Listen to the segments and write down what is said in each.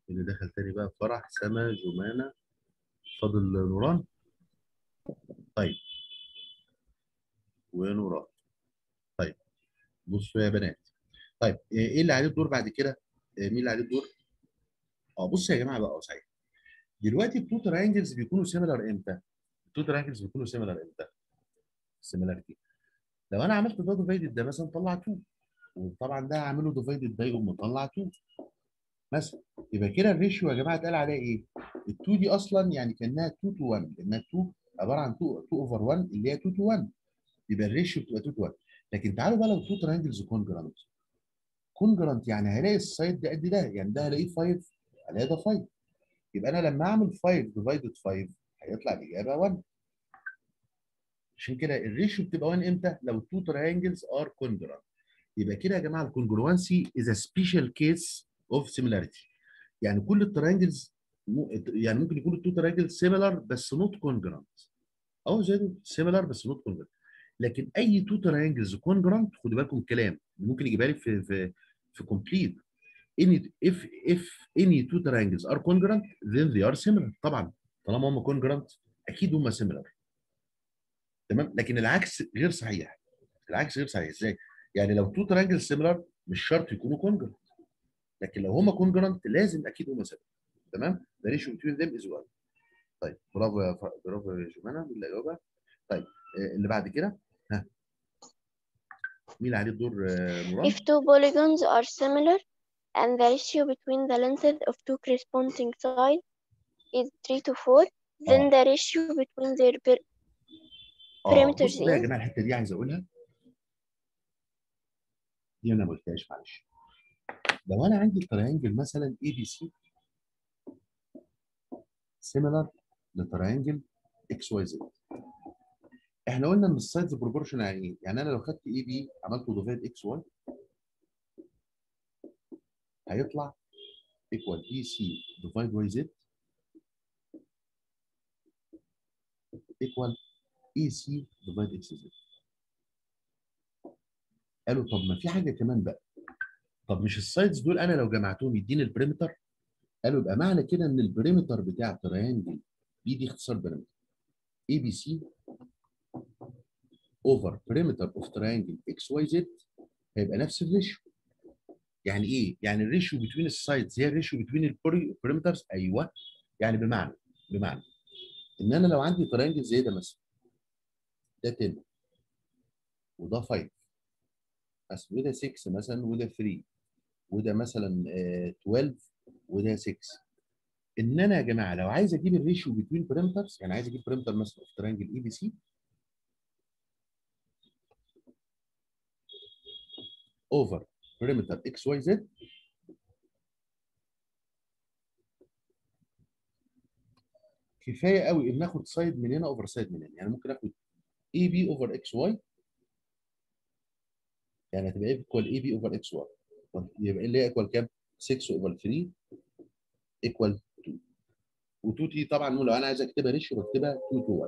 اللي دخل تاني بقى فرح سما جمانة فاضل نوران طيب ونوران طيب بصوا يا بنات طيب ايه اللي عليه الدور بعد كده؟ مين اللي عليه الدور؟ اه بصوا يا جماعه بقى صحيح دلوقتي التو ترينجلز بيكونوا سيميلر امتى؟ التو ترينجلز بيكونوا سيميلر امتى؟ سيميلاريتي لو انا عملت ده ديفايدد ده مثلا طلع 2 وطبعا ده هعمله ديفايدد ده يقوم مطلع 2 مثلا يبقى كده الريشيو يا جماعه اتقال عليها ايه؟ ال 2 دي اصلا يعني كانها 2 تو 1 لانها 2 عباره عن 2 2 اوفر 1 اللي هي 2 تو 1 يبقى الريشيو بتبقى 2 تو 1 لكن تعالوا بقى لو 2 ترينجلز كونجرانت كونجرانت يعني هلاقي السايد ده قد ده يعني ده هلاقيه 5 هلاقي ده 5 يبقى انا لما اعمل 5 ديفايدد 5 هيطلع الاجابه 1 عشان كده الريشيو بتبقى 1 امتى؟ لو 2 ترينجلز ار كونجرانت يبقى كده يا جماعه الكونجروانسي از ا سبيشال كيس اوف سيميلاريتي يعني كل الترينجلز يعني ممكن يكون التو ترينجلز سيميلار بس نوت كونجرانت او زي سيميلار بس نوت كونجرانت لكن اي تو ترينجلز كونجرانت خدوا بالكم الكلام ممكن يجيبها لي في في في كومبليت any if if any two triangles are congruent then they are similar طبعا طالما هم congruent اكيد هم similar تمام لكن العكس غير صحيح العكس غير صحيح ازاي يعني لو تو ترانجل سيميلار مش شرط يكونوا كونجرنت لكن لو هما كونجرنت لازم اكيد هما سيميلار تمام ذا ريشيو بتوين ذيم از 1 طيب برافو يا ف... برافو يا جمانه مين اللي جاوبها طيب آه اللي بعد كده ها مين اللي عليه الدور آه نوران If two polygons are similar and the ratio between the lengths of two corresponding sides is 3 to 4, then آه. the ratio between their per- اه perimeters بصوا بقى يا is جماعه الحته دي عايز اقولها دي انا ما قلتهاش معلش لو انا عندي تريانجل مثلا اي بي سي سيميلار لتريانجل اكس واي زد احنا قلنا ان السايدز بروبورشن يعني ايه؟ يعني انا لو خدت اي بي عملته ديفايد اكس واي هيطلع ايكوال اي سي ديفايد واي زد ايكوال اي سي ديفايد اكس زد قالوا طب ما في حاجه كمان بقى طب مش السايدز دول انا لو جمعتهم يديني البريمتر قالوا يبقى معنى كده ان البريمتر بتاع تريانجل بي دي اختصار بريمتر اي بي سي اوفر بريمتر اوف تريانجل اكس واي زد هيبقى نفس الريشيو يعني ايه؟ يعني الريشيو بتوين السايدز هي الريشيو بتوين البريمترز ايوه يعني بمعنى بمعنى ان انا لو عندي تريانجل زي ده مثلا ده 10 وده 5 مثلا وده 6 مثلا وده 3 وده مثلا آه، 12 وده 6 ان انا يا جماعه لو عايز اجيب الريشيو بتوين بريمترز يعني عايز اجيب بريمتر مثلا في تريانجل اي بي سي اوفر بريمتر اكس واي زد كفايه قوي ان اخد سايد من هنا اوفر سايد من هنا يعني ممكن اخد اي بي اوفر اكس واي يعني هتبقى ايكوال اي بي اوفر اكس واي يبقى اللي هي ايكوال كام 6 اوفر 3 ايكوال 2 و2 تي طبعا لو انا عايز اكتبها ريشيو بكتبها 2 تو 1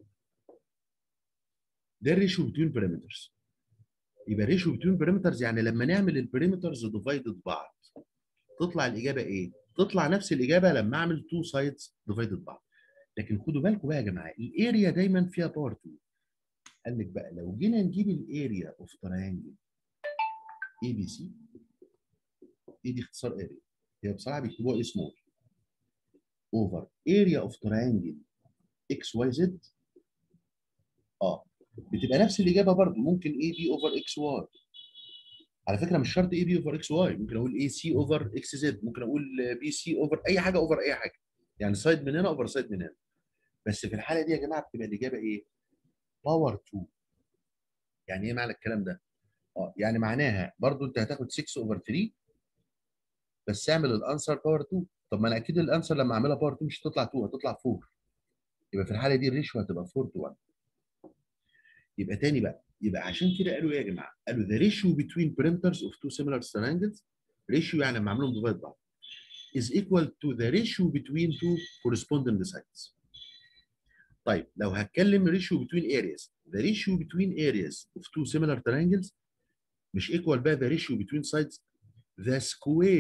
ده الريشيو بتوين بارامترز يبقى ريشيو بتوين بارامترز يعني لما نعمل البارامترز ديفايدد بعض تطلع الاجابه ايه؟ تطلع نفس الاجابه لما اعمل تو سايدز ديفايدد بعض لكن خدوا بالكم بقى يا جماعه الاريا دايما فيها باور 2 قال لك بقى لو جينا نجيب الاريا اوف تريانجل اي بي سي اي دي اختصار اريا هي بصراحه بيكتبوها اي سمول اوفر اريا اوف تريانجل اكس واي زد اه بتبقى نفس الاجابه برضو ممكن اي بي اوفر اكس واي على فكره مش شرط اي بي اوفر اكس واي ممكن اقول اي سي اوفر اكس زد ممكن اقول بي سي اوفر اي حاجه اوفر اي حاجه يعني سايد من هنا اوفر سايد من هنا بس في الحاله دي يا جماعه بتبقى الاجابه ايه؟ باور 2 يعني ايه معنى الكلام ده؟ اه يعني معناها برضو انت هتاخد 6 اوفر 3 بس اعمل الانسر باور 2 طب ما انا اكيد الانسر لما اعملها باور 2 مش هتطلع 2 هتطلع 4 يبقى في الحاله دي الريشيو هتبقى 4 تو 1 يبقى تاني بقى يبقى عشان كده قالوا ايه يا جماعه؟ قالوا the ratio between perimeters of two similar triangles ratio يعني لما اعملهم ديفايد بعض is equal to the ratio between two corresponding sides. طيب لو هتكلم ratio between areas the ratio between areas of two similar triangles مش equal بقى the ratio between sides the square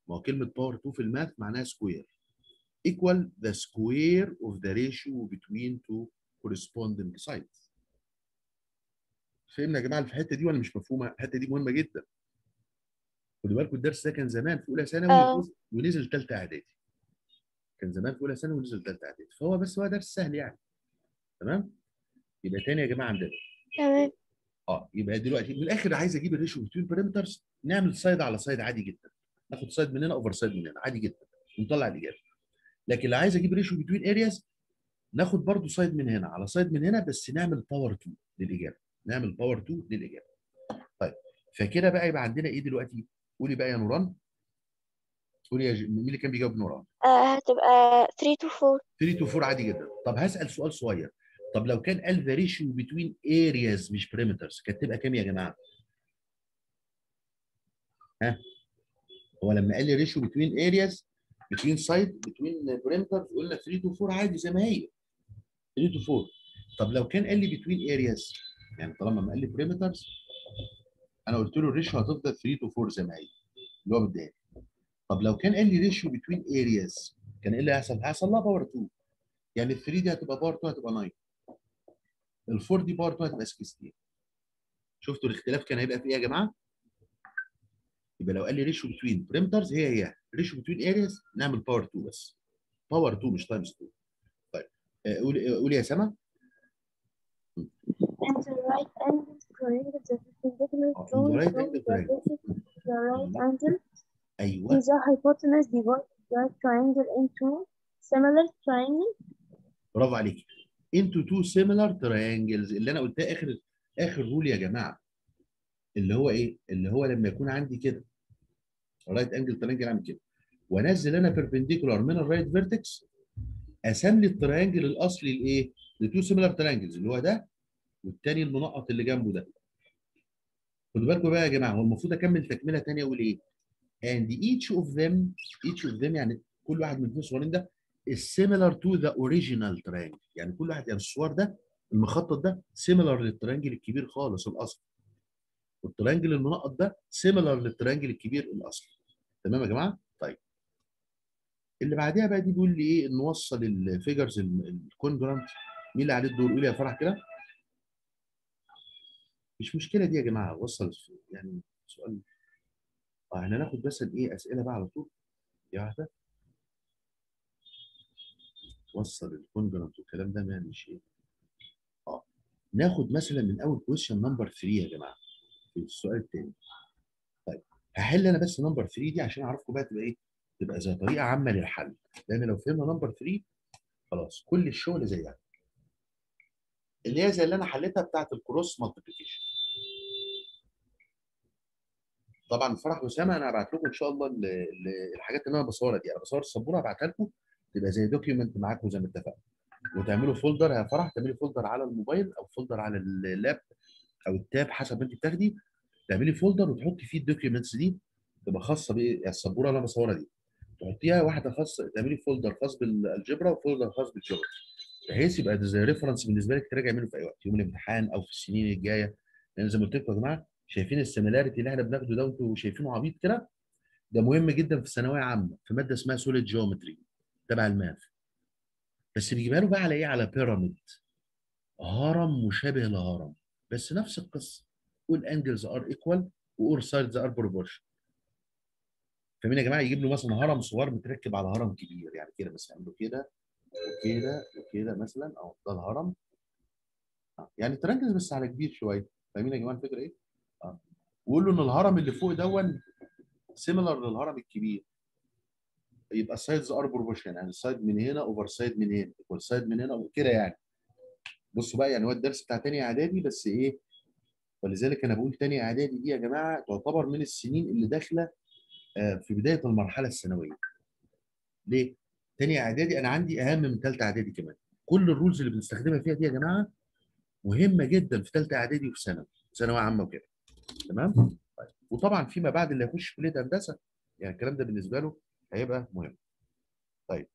ما هو كلمه باور 2 في الماث معناها سكوير equal the square of the ratio between two corresponding sides فهمنا يا جماعه في الحته دي ولا مش مفهومه؟ الحته دي مهمه جدا. خدوا بالكم الدرس ده كان زمان في اولى ثانوي آه. ونزل ثالثه اعدادي. كان زمان في اولى ثانوي ونزل ثالثه اعدادي، فهو بس هو درس سهل يعني. تمام؟ يبقى تاني يا جماعه عندنا تمام اه يبقى دلوقتي من الاخر عايز اجيب الريشيو بتوين بارامترز نعمل سايد على سايد عادي جدا. ناخد سايد من هنا اوفر سايد من هنا عادي جدا ونطلع الاجابه. لكن لو عايز اجيب ريشيو بتوين ارياز ناخد برضو سايد من هنا على سايد من هنا بس نعمل باور 2 للاجابه. نعمل باور 2 للاجابه. طيب فكده بقى يبقى عندنا ايه دلوقتي؟ قولي بقى يا نوران. قولي يا ج... مين اللي كان بيجاوب نوران؟ آه هتبقى 3 to 4 3 تو 4 عادي جدا. طب هسال سؤال صغير. طب لو كان قال ذا ريشيو بتوين ارياز مش بريمترز كانت تبقى كام يا جماعه؟ ها؟ هو لما قال لي ريشيو بتوين ارياز بتوين سايد بتوين بريمترز قلنا 3 تو 4 عادي زي ما هي 3 تو 4 طب لو كان قال لي بتوين ارياز يعني طالما ما قال لي بريمترز انا قلت له الريشيو هتفضل 3 تو 4 زي ما هي اللي هو مديها طب لو كان قال لي ريشيو بتوين ارياز كان ايه اللي هيحصل؟ هيحصل لها باور 2 يعني ال 3 دي هتبقى باور 2 هتبقى 9 ال 4 دي باور 2 هتبقى 16 شفتوا الاختلاف كان هيبقى في ايه يا جماعه؟ يبقى لو قال لي ريشيو بتوين بريمترز هي هي ريشيو بتوين ارياز نعمل باور 2 بس باور 2 مش تايمز 2 طيب آه، قولي آه، قولي يا سما and the right angle triangle the perpendicular Oh, drawn the right from angle the triangle. vertex the right angle ايوه is a hypotenuse divide the triangle into similar triangle برافو عليك انتو تو سيميلار تراينجلز اللي انا قلتها اخر اخر رول يا جماعه اللي هو ايه؟ اللي هو لما يكون عندي كده رايت انجل ترينجل اعمل كده وانزل انا بيربنديكولار من الرايت فيرتكس اسم لي الترينجل الاصلي لايه؟ لتو سيميلار ترينجلز اللي هو ده والتاني المنقط اللي جنبه ده. خدوا بالكم بقى يا جماعه هو المفروض اكمل تكمله ثانيه اقول ايه؟ and each of them each of them يعني كل واحد من الاثنين الصغيرين ده is similar to the original triangle يعني كل واحد يعني الصور ده المخطط ده similar للترينجل الكبير خالص الاصلي والترينجل المنقط ده similar للترينجل الكبير الاصلي تمام يا جماعه؟ طيب اللي بعديها بقى دي بيقول لي ايه نوصل الفيجرز الكونجرانت مين اللي عليه الدور قول يا فرح كده مش مشكله دي يا جماعه وصل يعني سؤال اه احنا ناخد بس الايه اسئله بقى على طول دي واحده وصل الكونجرانت والكلام ده ما مش ايه اه ناخد مثلا من اول كويشن نمبر 3 يا جماعه في السؤال الثاني طيب هحل انا بس نمبر 3 دي عشان اعرفكم بقى تبقى ايه تبقى زي طريقه عامه للحل لان لو فهمنا نمبر 3 خلاص كل الشغل زيها اللي هي زي اللي انا حليتها بتاعت الكروس مالتيبيكيشن طبعا فرح وسامه انا هبعت لكم ان شاء الله ال- ال- الحاجات اللي انا بصورها دي انا بصور السبوره هبعتها لكم تبقى زي دوكيومنت معاكم زي ما اتفقنا وتعملوا فولدر يا فرح تعملي فولدر على الموبايل او فولدر على اللاب او التاب حسب ما انت بتاخدي تعملي فولدر وتحطي فيه الدوكيومنتس دي تبقى خاصه بايه السبوره اللي انا بصورها دي تحطيها واحده خاصه تعملي فولدر خاص بالالجبرا وفولدر خاص بالجبر بحيث يبقى ده زي ريفرنس بالنسبه لك تراجع منه في اي وقت يوم الامتحان او في السنين الجايه لان زي ما قلت لكم يا جماعه شايفين السيميلاريتي اللي احنا بناخده ده وانتوا شايفينه عبيط كده ده مهم جدا في الثانويه عامه في ماده اسمها سوليد جيومتري تبع الماث بس بيجيبها له بقى على ايه على بيراميد هرم مشابه لهرم بس نفس القصه والانجلز ار ايكوال واور سايدز ار بروبورشن فاهمين يا جماعه يجيب له مثلا هرم صغير متركب على هرم كبير يعني كده مثلا عنده كده وكده وكده مثلا او ده الهرم آه، يعني تركز بس على كبير شويه فاهمين يا جماعه الفكره ايه؟ اه وقول له ان الهرم اللي فوق دون سيميلر للهرم الكبير يبقى السايدز ار بروبورشن يعني السايد من هنا اوفر سايد من هنا والسايد من هنا كده يعني بصوا بقى يعني هو الدرس بتاع تاني اعدادي بس ايه ولذلك انا بقول تاني اعدادي دي يا جماعه تعتبر من السنين اللي داخله آه، في بدايه المرحله الثانويه ليه؟ تاني اعدادي انا عندي اهم من ثالثه اعدادي كمان كل الرولز اللي بنستخدمها فيها دي يا جماعه مهمه جدا في ثالثه اعدادي وفي ثانوي ثانويه عامه وكده تمام طيب وطبعا فيما بعد اللي هيخش كليه هندسه يعني الكلام ده بالنسبه له هيبقى مهم طيب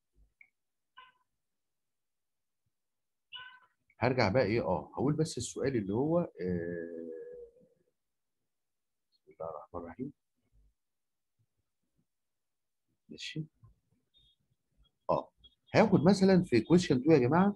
هرجع بقى ايه اه هقول بس السؤال اللي هو آه، بسم الله الرحمن الرحيم ماشي اه هاخد مثلا في كويشن 2 يا جماعه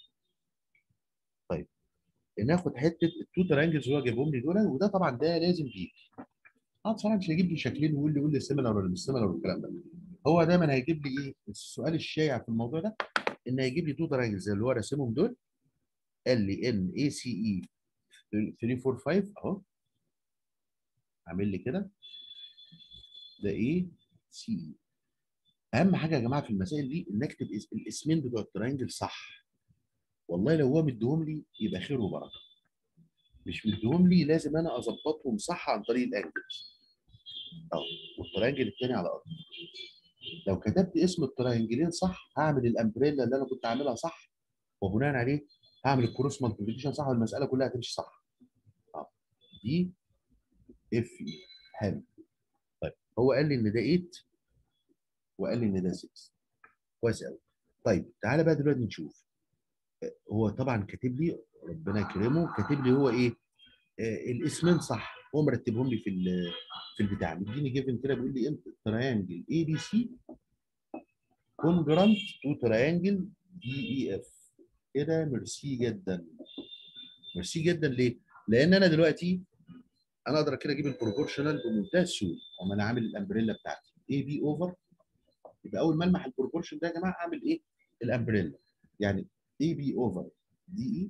طيب ناخد حته التو ترانجلز اللي هو جايبهم لي دول وده طبعا ده لازم يجي اه بصراحه مش هيجيب لي شكلين ويقول لي قول لي سيميلر ولا مش سيميلر والكلام ده هو دايما هيجيب لي ايه السؤال الشائع في الموضوع ده ان هيجيب لي تو ترانجلز اللي هو راسمهم دول قال لي ان اي سي اي 3 4 5 اهو عامل لي كده ده ايه سي اي اهم حاجه يا جماعه في المسائل دي ان اكتب اس- الاسمين بتوع الترينجل صح والله لو هو مديهم لي يبقى خير وبركه مش مديهم لي لازم انا اظبطهم صح عن طريق الانجلز اهو والترينجل الثاني على ارض لو كتبت اسم الترينجلين صح هعمل الامبريلا اللي انا كنت عاملها صح وبناء عليه هعمل الكروس مالتيبيكيشن صح والمساله كلها هتمشي صح اه دي اف اي حلو طيب هو قال لي ان ده 8 وقال لي ان ده 6 كويس قوي طيب تعالى بقى دلوقتي نشوف آه، هو طبعا كاتب لي ربنا يكرمه كاتب لي هو ايه آه الاسمين صح هو مرتبهم لي في ال- في البتاع مديني جيفن كده بيقول لي انت تريانجل اي بي سي كونجرانت تو تريانجل دي اي اف كده ميرسي جدا ميرسي جدا ليه؟ لان انا دلوقتي انا اقدر كده اجيب البروبورشنال بمنتهى السهوله اما انا عامل الامبريلا بتاعتي اي بي اوفر يبقى اول ما المح البروبورشن ده يا جماعه اعمل ايه؟ الامبريلا يعني اي بي اوفر دي اي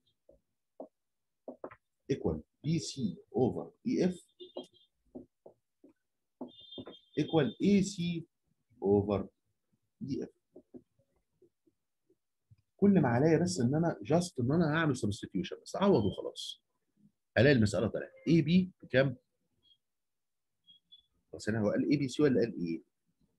ايكوال بي سي اوفر اي اف ايكوال اي سي اوفر دي اف كل ما عليا بس ان انا جاست ان انا هعمل سبستيتيوشن بس اعوض وخلاص الاقي المساله طلعت اي بي بكام؟ بس انا هو قال اي بي سي ولا قال ايه؟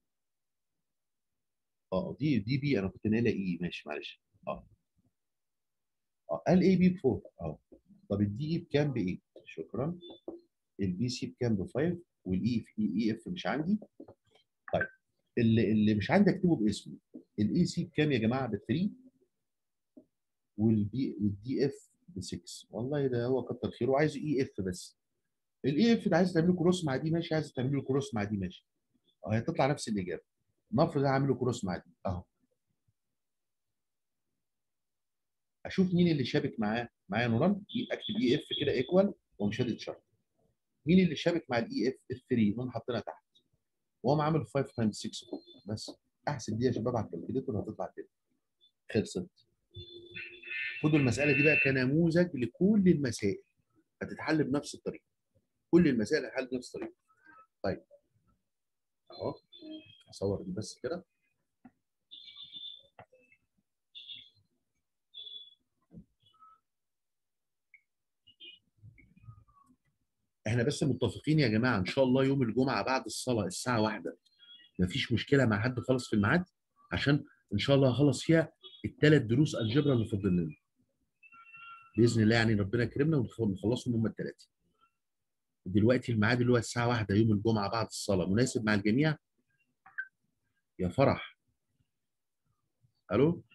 اه دي دي بي انا كنت نايلها اي ماشي معلش اه اه قال اي بي ب 4 اه طب الدي اي بكام ب 8 شكرا البي سي بكام ب 5 والاي في اي اف مش عندي طيب اللي اللي مش عندي اكتبه باسمه الاي سي بكام يا جماعه ب 3 والبي والدي اف ب 6 والله ده هو كتر خيره عايز اي اف بس الاي اف ده عايز تعمل له كروس مع دي ماشي عايز تعمل له كروس مع دي ماشي اه هتطلع نفس الاجابه نفرض هعمل له كروس مع دي اهو اشوف مين اللي شابك معاه معايا نوران إي- اكتب اي اف كده ايكوال ومش شادد شرط مين اللي شابك مع الاي اف اف 3 نون حاطينها تحت وهو عامل 5 تايمز 6 فوق بس احسب دي يا شباب على الكالكوليتر هتطلع كده خلصت خدوا المساله دي بقى كنموذج لكل المسائل هتتحل بنفس الطريقه كل المسائل هتتحل بنفس الطريقه طيب اهو هصور دي بس كده احنا بس متفقين يا جماعه ان شاء الله يوم الجمعه بعد الصلاه الساعه واحدة مفيش مشكله مع حد خالص في الميعاد عشان ان شاء الله هخلص فيها الثلاث دروس الجبر اللي فاضل لنا باذن الله يعني ربنا يكرمنا ونخلصهم هم الثلاثه دلوقتي الميعاد اللي هو الساعه واحدة يوم الجمعه بعد الصلاه مناسب مع الجميع يا فرح الو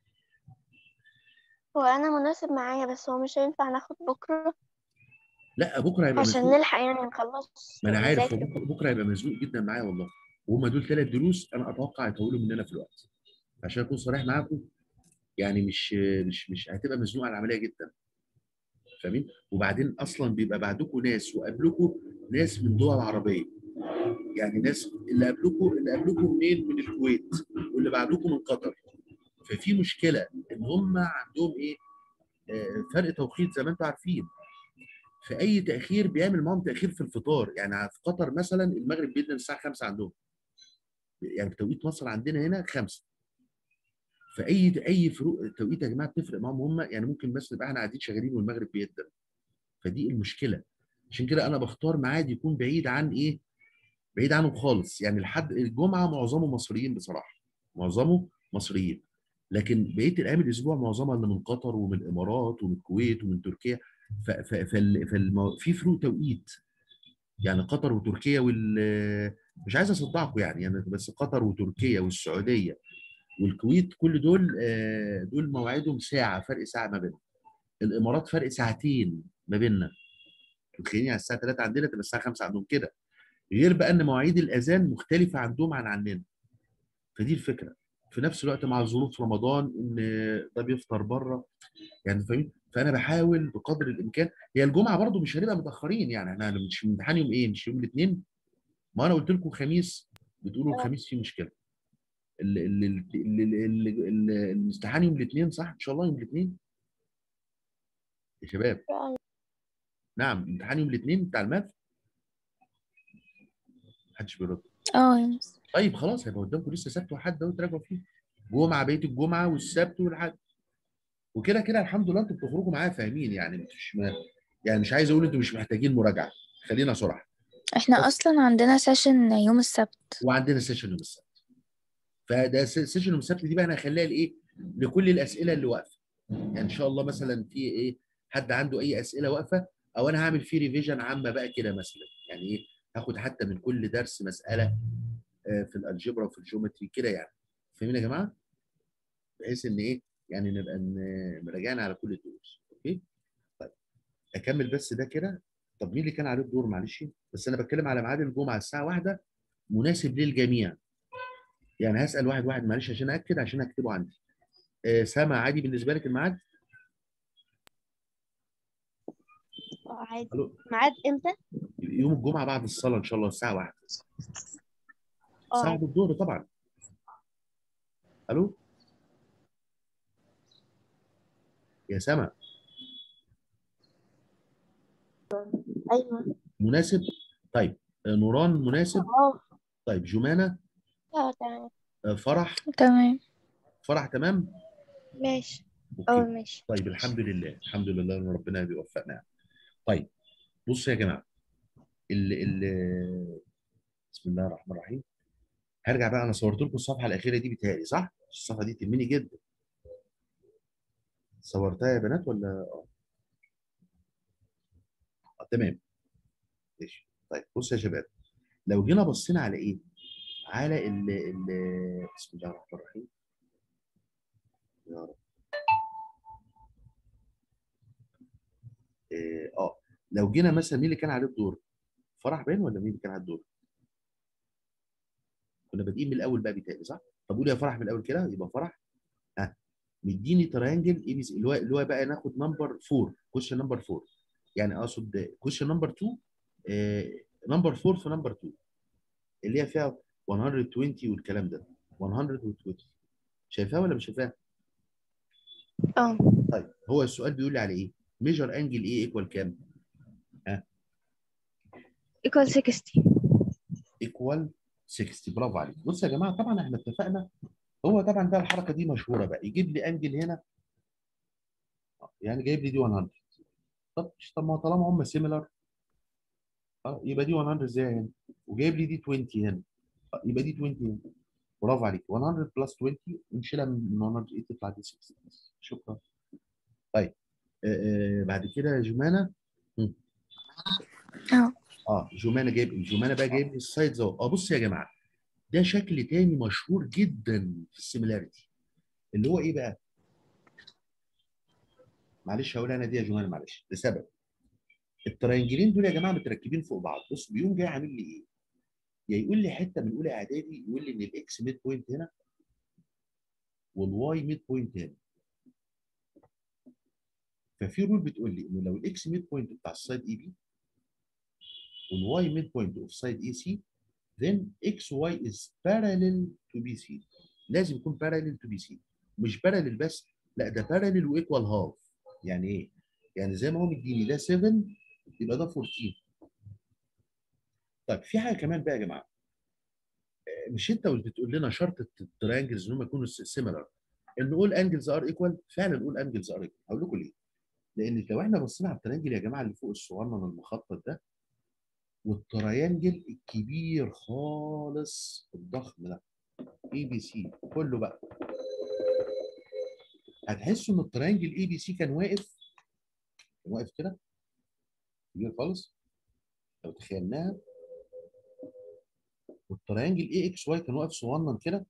هو انا مناسب معايا بس هو مش هينفع ناخد بكره لا بكره هيبقى عشان مزنوق نلحق يعني نخلص ما انا عارف هو نذاكر. بكره بكرة هيبقى مزنوق جدا معايا والله وهم دول ثلاث دروس انا اتوقع يطولوا مننا في الوقت عشان اكون صريح معاكم يعني مش مش مش هتبقى مزنوقه العمليه جدا فاهمين وبعدين اصلا بيبقى بعدكم ناس وقبلكم ناس من دول عربيه يعني ناس اللي قبلكم اللي قبلكم منين من الكويت واللي بعدكم من قطر ففي مشكله ان هم عندهم ايه آه، فرق توقيت زي ما انتم عارفين فاي تاخير بيعمل معاهم تاخير في الفطار يعني في قطر مثلا المغرب بيدن الساعه 5 عندهم يعني بتوقيت مصر عندنا هنا 5 فاي اي فروق توقيت يا جماعه بتفرق معاهم هم يعني ممكن مثلا يبقى احنا قاعدين شغالين والمغرب بيدن فدي المشكله عشان كده انا بختار ميعاد يكون بعيد عن ايه بعيد عنهم خالص يعني لحد الجمعه معظمه مصريين بصراحه معظمه مصريين لكن بقيه الايام الاسبوع معظمها اللي من قطر ومن الامارات ومن الكويت ومن تركيا ف- ف- فال- فالمو... في فروق توقيت يعني قطر وتركيا وال مش عايز اصدعكم يعني يعني بس قطر وتركيا والسعوديه والكويت كل دول آه، دول مواعيدهم ساعه فرق ساعه ما بينهم الامارات فرق ساعتين ما بيننا متخيلين على الساعه 3 عندنا تبقى الساعه 5 عندهم كده غير بقى ان مواعيد الاذان مختلفه عندهم عن عننا فدي الفكره في نفس الوقت مع ظروف رمضان ان ده بيفطر بره يعني فاهمين فانا بحاول بقدر الامكان هي الجمعه برضو مش هنبقى متاخرين يعني احنا مش امتحان يوم ايه مش يوم الاثنين ما انا قلت لكم خميس بتقولوا الخميس فيه مشكله ال- ال- ال- ال- ال- ال- ال- الامتحان يوم الاثنين صح ان شاء الله يوم الاثنين يا شباب نعم امتحان يوم الاثنين بتاع الماث محدش بيرد اه يا مس طيب خلاص هيبقى قدامكم لسه سبت وحد اهو تراجعوا فيه جمعه بقيه الجمعه والسبت والحد وكده كده الحمد لله انتوا بتخرجوا معايا فاهمين يعني مش ما يعني مش عايز اقول انتوا مش محتاجين مراجعه خلينا صراحه احنا اصلا عندنا سيشن يوم السبت وعندنا سيشن يوم السبت فده س- سيشن يوم السبت دي بقى انا هخليها لايه لكل الاسئله اللي واقفه يعني ان شاء الله مثلا في ايه حد عنده اي اسئله واقفه او انا هعمل فيه ريفيجن عامه بقى كده مثلا يعني ايه هاخد حتى من كل درس مساله آه، في الالجبرا وفي الجيومتري كده يعني فاهمين يا جماعه بحيث ان ايه يعني نبقى ن- مراجعنا على كل الدروس اوكي طيب اكمل بس ده كده طب مين اللي كان عليه الدور معلش بس انا بتكلم على ميعاد الجمعه الساعه واحدة مناسب للجميع يعني هسال واحد واحد معلش عشان اكد عشان اكتبه عندي آه سما عادي بالنسبه لك الميعاد اه عادي الو ميعاد امتى؟ يوم الجمعه بعد الصلاه ان شاء الله الساعه واحدة اه الساعه بعد الظهر طبعا الو يا سما ايوه مناسب طيب آه، نوران مناسب اه طيب جمانه اه تمام آه، فرح تمام فرح تمام ماشي أوكي. اه ماشي طيب الحمد لله الحمد لله ان ربنا بيوفقنا يعني. طيب بصوا يا جماعه ال ال بسم الله الرحمن الرحيم هرجع بقى انا صورت لكم الصفحه الاخيره دي بتهيألي صح؟ الصفحه دي تهمني جدا صورتها يا بنات ولا اه آه، تمام ماشي طيب بصوا يا شباب لو جينا بصينا على ايه؟ على ال ال بسم الله الرحمن الرحيم يا رب اه آه، لو جينا مثلا مين اللي كان عليه الدور؟ فرح باين ولا مين اللي كان عليه الدور؟ كنا بادئين من الاول بقى بيتهيألي صح؟ طب قول يا فرح من الاول كده يبقى فرح ها مديني تريانجل اي بي سي اللي هو اللي هو بقى ناخد نمبر 4 كويشن نمبر 4 يعني اقصد كويشن نمبر 2 نمبر 4 في نمبر 2 اللي هي فيها 120 والكلام ده 120 شايفاها ولا مش شايفاها؟ اه طيب هو السؤال بيقول لي على ايه؟ ميجر انجل ايه ايكوال كام؟ equal 60 ايكوال 60 برافو عليك بص يا جماعه طبعا احنا اتفقنا هو طبعا بقى الحركه دي مشهوره بقى يجيب لي انجل هنا يعني جايب لي دي 100 طب طب ما طالما هم سيميلر اه يبقى دي 100 ازاي هنا وجايب لي دي 20 هنا آه، يبقى دي 20 هنا برافو عليك 100 بلس 20 ونشيلها من 108 تطلع دي 60 بس شكرا طيب آه آه بعد كده يا جمانه مم. اه اه جمانه جايب ايه؟ جمانه بقى جايب لي السايد زو اه بص يا جماعه ده شكل تاني مشهور جدا في السيميلاريتي اللي هو ايه بقى؟ معلش هقول انا دي يا جمانه معلش لسبب الترينجلين دول يا جماعه متركبين فوق بعض بص بيقوم جاي عامل لي ايه؟ يا يقول لي حته من اولى اعدادي يقول لي ان الاكس ميد بوينت هنا والواي ميد بوينت هنا ففي رول بتقول لي انه لو الاكس ميد بوينت بتاع السايد اي بي والواي ميد بوينت اوف سايد اي سي then x y is parallel to BC لازم يكون parallel to BC مش parallel بس لا ده parallel وايكوال هاف يعني ايه؟ يعني زي ما هو مديني ده 7 يبقى ده 14 طيب في حاجه كمان بقى يا جماعه آه، مش انت اللي بتقول لنا شرط التريانجلز ان هم يكونوا سيميلر ان اول انجلز ار ايكوال فعلا اول انجلز ار ايكوال هقول لكم ليه؟ لان لو احنا بصينا على التريانجل يا جماعه اللي فوق الصغنن المخطط ده والتريانجل الكبير خالص الضخم ده اي بي سي كله بقى هتحسوا ان التريانجل اي بي سي كان واقف كان واقف كده كبير خالص لو تخيلناها والتريانجل اي اكس واي كان واقف صغنن كده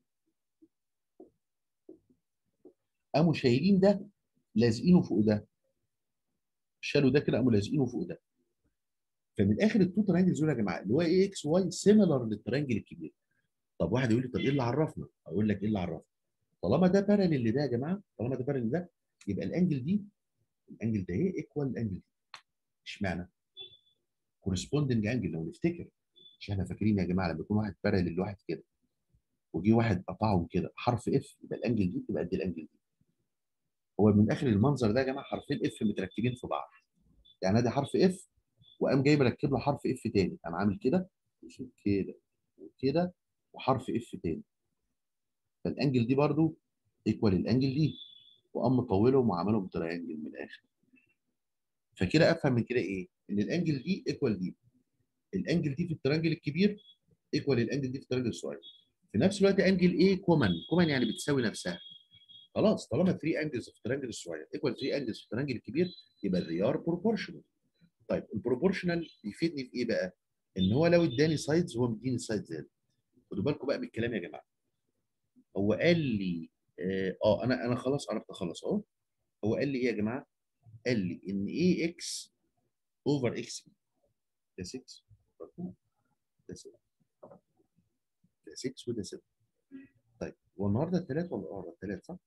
قاموا شايلين ده لازقينه فوق ده شالوا ده كده قاموا لازقينه فوق ده فمن الاخر التو ترانجلز دول يا جماعه اللي هو اي اكس واي سيميلر للترانجل الكبير طب واحد يقول لي طب ايه اللي عرفنا؟ اقول لك ايه اللي عرفنا؟ طالما ده باراليل لده يا جماعه طالما ده باراليل لده يبقى الانجل دي الانجل ده ايه ايكوال الانجل دي اشمعنى؟ كورسبوندنج انجل لو نفتكر مش احنا فاكرين يا جماعه لما يكون واحد باراليل لواحد كده وجي واحد قطعهم كده حرف اف يبقى الانجل دي تبقى قد الانجل دي هو من اخر المنظر ده يا جماعه حرفين اف متركبين في بعض يعني ادي حرف اف وقام جاي مركب له حرف اف تاني قام عامل كده كده وكده وحرف اف تاني فالانجل دي برضو ايكوال الانجل دي وقام مطولهم وعملهم تريانجل من الاخر فكده افهم من كده ايه؟ ان الانجل دي ايكوال دي الانجل دي في التريانجل الكبير ايكوال الانجل دي في التريانجل الصغير في نفس الوقت انجل ايه كومن كومن يعني بتساوي نفسها خلاص طالما 3 انجلز في التريانجل الصغير ايكوال 3 انجلز في التريانجل الكبير يبقى they are proportional طيب البروبورشنال يفيدني في ايه بقى؟ ان هو لو اداني سايدز هو مديني سايد زياده خدوا بالكم بقى من الكلام يا جماعه هو قال لي اه آه، انا انا خلاص عرفت خلاص اهو هو قال لي ايه يا جماعه؟ قال لي ان ايه اكس اوفر اكس بي ده 6 ده 7 ده 6 وده 7 طيب هو النهارده الثلاث ولا اه الثلاث صح؟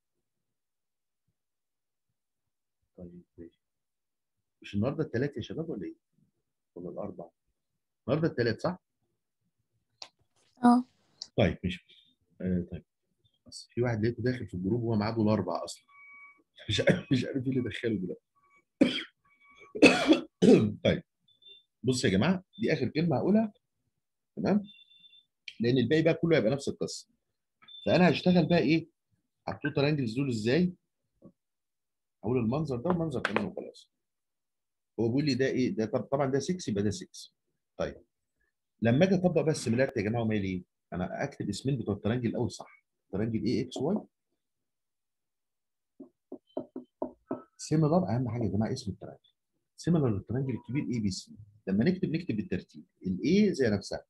طيب ماشي مش النهارده الثلاث يا شباب ولا ايه؟ ولا الاربع؟ النهارده الثلاث صح؟ اه طيب ماشي آه طيب بس في واحد لقيته داخل في الجروب وهو معاه الاربع اصلا مش عارف مش عارف ايه اللي دخله دلوقتي طيب بص يا جماعه دي اخر كلمه هقولها تمام لان الباقي بقى كله هيبقى نفس القصه فانا هشتغل بقى ايه على التو ترانجلز دول ازاي اقول المنظر ده ومنظر كمان وخلاص هو بيقول لي ده ايه ده طب طبعا ده 6 يبقى ده 6 طيب لما اجي اطبق بس السيميلاريتي يا جماعه ومالي ايه انا اكتب اسمين بتوع الترانجل الاول صح ترانجل ايه اكس واي سيميلار اهم حاجه يا جماعه اسم الترانجل سيميلار للترانجل الكبير اي بي سي لما نكتب نكتب بالترتيب الاي زي نفسها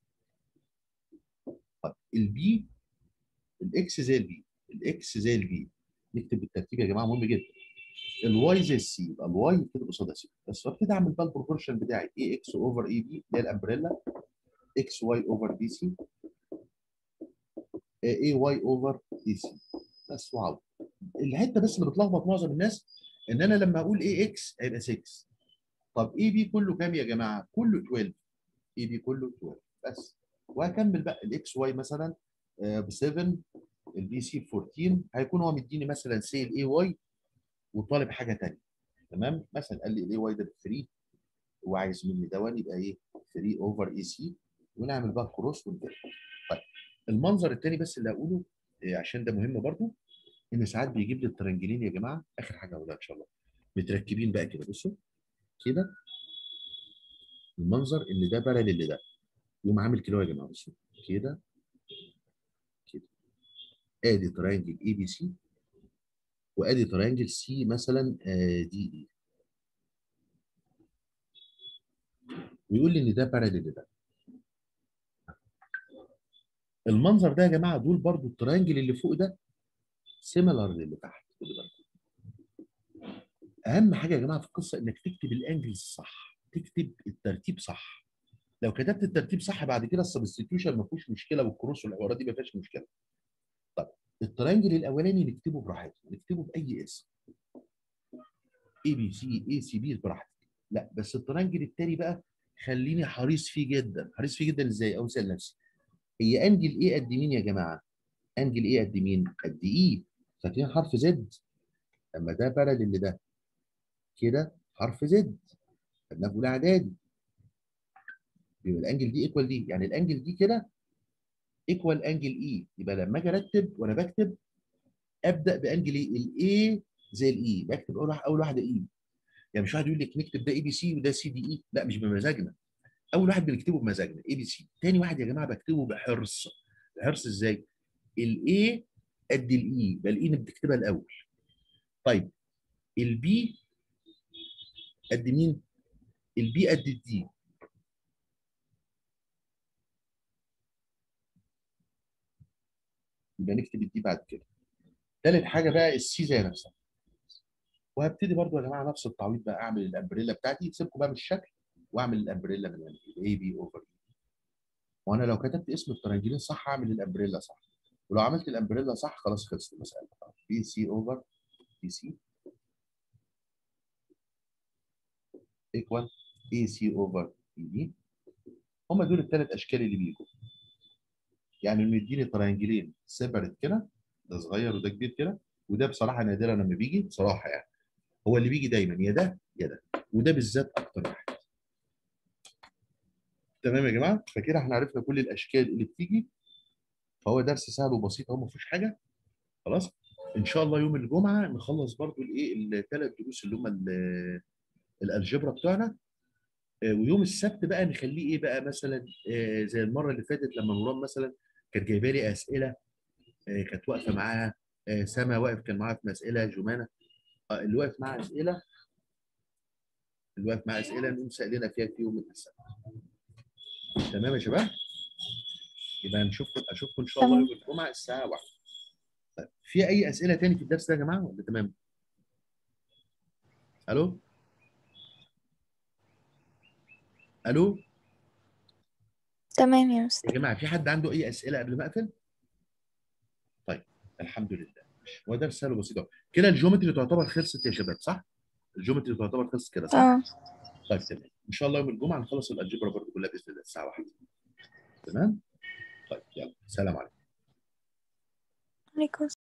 طب البي الاكس زي البي الاكس زي البي نكتب بالترتيب يا جماعه مهم جدا الواي زي السي يبقى الواي كده قصادها سي بس فابتدي اعمل بقى البروبورشن بتاعي اي اكس اوفر اي بي اللي هي الامبريلا اكس واي اوفر بي سي اي واي اوفر دي سي بس واو الحته بس اللي بتلخبط معظم الناس ان انا لما اقول اي اكس هيبقى 6 طب اي بي كله كام يا جماعه؟ كله 12 اي بي كله 12 بس وهكمل بقى الاكس واي مثلا ب 7 البي سي ب 14 هيكون هو مديني مثلا سي الاي واي وطالب حاجه ثانيه تمام مثلا قال لي الاي واي ده ب 3 وعايز مني دوان يبقى ايه 3 اوفر اي سي ونعمل بقى كروس ونجرب طيب المنظر الثاني بس اللي هقوله إيه عشان ده مهم برضو ان ساعات بيجيب لي الترنجلين يا جماعه اخر حاجه هقولها ان شاء الله متركبين بقى كده بصوا كده المنظر ان ده باراليل لده يقوم عامل كده يا جماعه بصوا كده كده ادي ترينجل اي بي سي وادي ترينجل سي مثلا آه، دي اي ويقول لي ان ده باراليل لده المنظر ده يا جماعه دول برضو الترينجل اللي فوق ده سيميلار للي تحت خدوا بالكم اهم حاجه يا جماعه في القصه انك تكتب الانجلز صح تكتب الترتيب صح لو كتبت الترتيب صح بعد كده السبستيتيوشن ما فيهوش مشكله والكروس والحوارات دي ما فيهاش مشكله طب الترينجل الاولاني نكتبه براحتنا نكتبه باي اسم اي بي سي اي سي بي براحتك لا بس الترينجل التاني بقى خليني حريص فيه جدا حريص فيه جدا ازاي او اسال نفسي هي انجل ايه قد مين يا جماعه انجل ايه قد مين قد ايه فاكرين حرف زد لما ده باراليل لده كده حرف زد خدناه في اولى اعدادي يبقى الانجل دي ايكوال دي يعني الانجل دي كده ايكوال انجل اي يبقى لما اجي ارتب وانا بكتب ابدا بانجل ايه الاي زي الاي بكتب اول واحده اول واحده اي يعني مش واحد يقول لك نكتب ده اي بي سي وده سي دي اي لا مش بمزاجنا اول واحد بنكتبه بمزاجنا اي بي سي تاني واحد يا جماعه بكتبه بحرص بحرص ازاي الاي قد الاي يبقى الاي بتكتبها الاول طيب البي قد مين البي قد الدي يبقى نكتب الدي بعد كده ثالث حاجه بقى السي زي نفسها وهبتدي برضو يا جماعه نفس التعويض بقى اعمل الامبريلا بتاعتي سيبكم بقى من الشكل واعمل الامبريلا من هنا اي بي اوفر اي وانا لو كتبت اسم الترانجلين صح هعمل الامبريلا صح ولو عملت الامبريلا صح خلاص خلصت المساله بي سي اوفر بي سي ايكوال اي سي اوفر اي دي هم دول الثلاث اشكال اللي بيجوا يعني انه يديني ترانجلين سيبريت كده ده صغير وده كبير كده وده بصراحه نادرا لما بيجي بصراحه يعني هو اللي بيجي دايما يا ده يا ده وده بالذات اكتر واحد تمام يا جماعه فكده احنا عرفنا كل الاشكال اللي بتيجي فهو درس سهل وبسيط اهو ما فيهوش حاجه خلاص ان شاء الله يوم الجمعه نخلص برضو الايه الثلاث دروس اللي هم ال- الالجبرا بتوعنا آه، ويوم السبت بقى نخليه ايه بقى مثلا آه، زي المره اللي فاتت لما نوران مثلا كانت جايبه لي اسئله آه، كانت واقفه معاها آه، سما واقف كان معاها في مساله جمانه آه، اللي واقف معاها اسئله اللي واقف معاها اسئله نقوم سالنا فيها في يوم السبت تمام يا شباب يبقى نشوفكم اشوفكم ان شاء الله تمام. يوم الجمعه الساعه 1 طيب في اي اسئله تاني في الدرس ده يا جماعه ولا تمام الو الو تمام يا مستر يا جماعه في حد عنده اي اسئله قبل ما اقفل طيب الحمد لله ماشي. هو درس سهل وبسيط أهو. كده الجيومتري تعتبر خلصت يا شباب صح الجيومتري تعتبر خلصت كده صح اه طيب تمام ان شاء الله يوم الجمعه نخلص الالجبرا برضه كلها باذن الله الساعه 1 تمام طيب يلا سلام عليكم عليكم